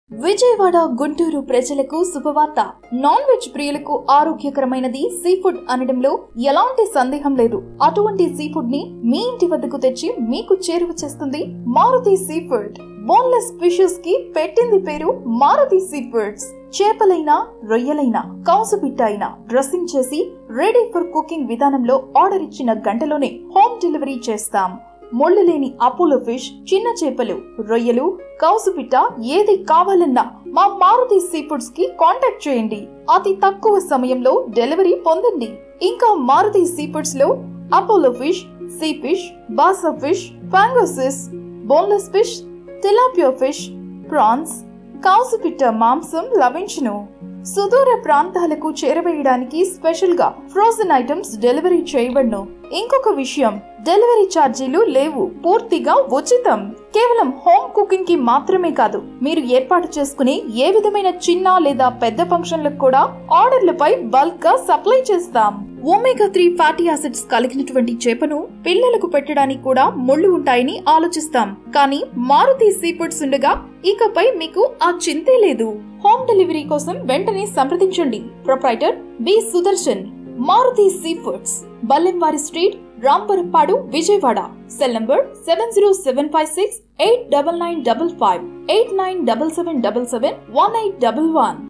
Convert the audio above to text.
విజయవాడ గుంటూరు ప్రజలకు శుభవార్త non veg ప్రియులకు ఆరోగ్యకరమైనది సీ ఫుడ్ అనడంలో ఎలాంటి సందేహం లేదు అటువంటి సీ ఫుడ్ ని మీ ఇంటి వద్దకు తెచ్చి మీకు చేరువ చేస్తుంది Maruti seafood boneless fishes కి పెట్టింది పేరు మారుతి సీ ఫుడ్స్ చేపలైనా రొయ్యలైనా కౌసుపిట్ట అయినా డ్రెస్సింగ్ చేసి రెడీ ఫర్ కుకింగ్ విధానంలో ఆర్డర్ ఇచ్చిన గంటలోనే హోమ్ డెలివరీ చేస్తాం ముళ్ళు లేని అపోలో ఫిష్ చిన్న చేపలు రొయ్యలు కౌసుపిట్ట ఏది కావాలన్నా మా మారుతి సీ ఫుడ్స్ కి కాంటాక్ట్ చేయండి అతి తక్కువ సమయంలో డెలివరీ పొందండి ఇంకా మారుతి సీ ఫుడ్స్ లో Apollo fish sea fish basa fish pangasius boneless fish tilapia fish prawns కాసుపిట్ట మాంసం లభించును సుదూర ప్రాంతాలకు చేరవేయడానికి స్పెషల్ గా ఫ్రోజన్ ఐటమ్స్ డెలివరీ చేయబడును ఇంకొక విషయం డెలివరీ ఛార్జీలు లేవు పూర్తిగా ఉచితం కేవలం హోమ్ కుకింగ్ కి మాత్రమే కాదు మీరు ఏర్పాటు చేసుకునే ఏ విధమైన చిన్న లేదా పెద్ద ఫంక్షన్లకు కూడా ఆర్డర్లపై బల్క్ గా సప్లై చేస్తాం ఒమేగా త్రీ ఫ్యాటీ యాసిడ్స్ కలిగినటువంటి చేపను పిల్లలకు పెట్టడానికి కూడా ముళ్ళు ఉంటాయని ఆలోచిస్తాం కానీ మారుతి సీ ఫుడ్స్ ఉండగా ఇకపై మీకు ఆ చింతే లేదు హోమ్ డెలివరీ కోసం వెంటనే సంప్రదించండి proprietor B Sudarshan Maruti seafoods Ballemvari street Rampurapadu Vijayawada cell number seven zero seven five six eight double nine double five eight nine double seven double seven one eight double one